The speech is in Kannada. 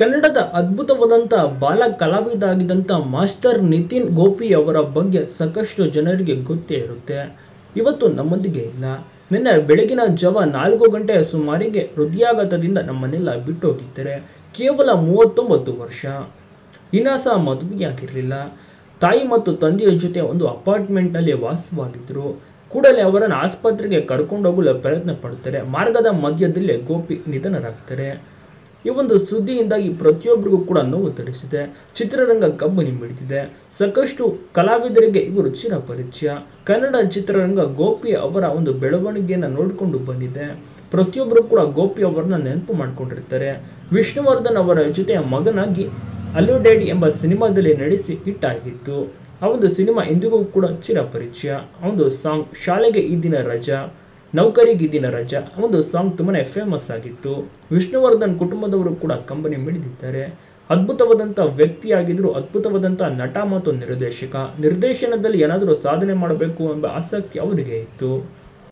ಕನ್ನಡದ ಅದ್ಭುತವಾದಂಥ ಬಾಲ ಕಲಾವಿದ ಆಗಿದ್ದಂಥ ಮಾಸ್ಟರ್ ನಿತಿನ್ ಗೋಪಿ ಅವರ ಬಗ್ಗೆ ಸಾಕಷ್ಟು ಜನರಿಗೆ ಗೊತ್ತೇ ಇರುತ್ತೆ ಇವತ್ತು ನಮ್ಮೊಂದಿಗೆ ಇಲ್ಲ ನಿನ್ನೆ ಬೆಳಗಿನ ಜಾವ ನಾಲ್ಕು ಗಂಟೆ ಸುಮಾರಿಗೆ ಹೃದಯಾಘಾತದಿಂದ ನಮ್ಮನ್ನೆಲ್ಲ ಬಿಟ್ಟು ಹೋಗಿದ್ದಾರೆ ಕೇವಲ ಮೂವತ್ತೊಂಬತ್ತು ವರ್ಷ ಇನಾಸ ಮದುವೆಯಾಗಿರಲಿಲ್ಲ ತಾಯಿ ಮತ್ತು ತಂದೆಯ ಜೊತೆ ಒಂದು ಅಪಾರ್ಟ್ಮೆಂಟ್ನಲ್ಲಿ ವಾಸವಾಗಿದ್ದರು ಕೂಡಲೇ ಅವರನ್ನು ಆಸ್ಪತ್ರೆಗೆ ಕರ್ಕೊಂಡೋಗಲು ಪ್ರಯತ್ನ ಪಡ್ತಾರೆ ಮಾರ್ಗದ ಮಧ್ಯದಲ್ಲೇ ಗೋಪಿ ನಿಧನರಾಗ್ತಾರೆ ಈ ಒಂದು ಸುದ್ದಿಯಿಂದಾಗಿ ಪ್ರತಿಯೊಬ್ಬರಿಗೂ ಕೂಡ ನೋವು ತರಿಸಿದೆ ಚಿತ್ರರಂಗ ಕಬ್ಬನಿ ಮಿಡಿದಿದೆ ಸಾಕಷ್ಟು ಕಲಾವಿದರಿಗೆ ಇವರು ಚಿರಪರಿಚಯ ಕನ್ನಡ ಚಿತ್ರರಂಗ ಗೋಪಿ ಅವರ ಒಂದು ಬೆಳವಣಿಗೆಯನ್ನು ನೋಡಿಕೊಂಡು ಬಂದಿದೆ ಪ್ರತಿಯೊಬ್ಬರು ಕೂಡ ಗೋಪಿ ಅವರನ್ನ ನೆನಪು ಮಾಡ್ಕೊಂಡಿರ್ತಾರೆ ವಿಷ್ಣುವರ್ಧನ್ ಅವರ ಜೊತೆ ಮಗನಾಗಿ ಅಲ್ಲು ಡ್ಯಾಡಿ ಎಂಬ ಸಿನಿಮಾದಲ್ಲಿ ನಡೆಸಿ ಹಿಟ್ ಆಗಿತ್ತು ಆ ಒಂದು ಸಿನಿಮಾ ಇಂದಿಗೂ ಕೂಡ ಚಿರಪರಿಚಯ ಆ ಒಂದು ಸಾಂಗ್ ಶಾಲೆಗೆ ಈ ದಿನ ರಜಾ ನೌಕರಿಗೆ ಈ ದಿನ ರಜಾ ಆ ಒಂದು ಸಾಂಗ್ ತುಂಬಾನೇ ಫೇಮಸ್ ಆಗಿತ್ತು ವಿಷ್ಣುವರ್ಧನ್ ಕುಟುಂಬದವರು ಕೂಡ ಕಂಬನಿ ಮಿಡಿದಿದ್ದಾರೆ ಅದ್ಭುತವಾದಂಥ ವ್ಯಕ್ತಿಯಾಗಿದ್ರು ಅದ್ಭುತವಾದಂಥ ನಟ ಮತ್ತು ನಿರ್ದೇಶಕ ನಿರ್ದೇಶನದಲ್ಲಿ ಏನಾದರೂ ಸಾಧನೆ ಮಾಡಬೇಕು ಎಂಬ ಆಸಕ್ತಿ ಅವರಿಗೆ ಇತ್ತು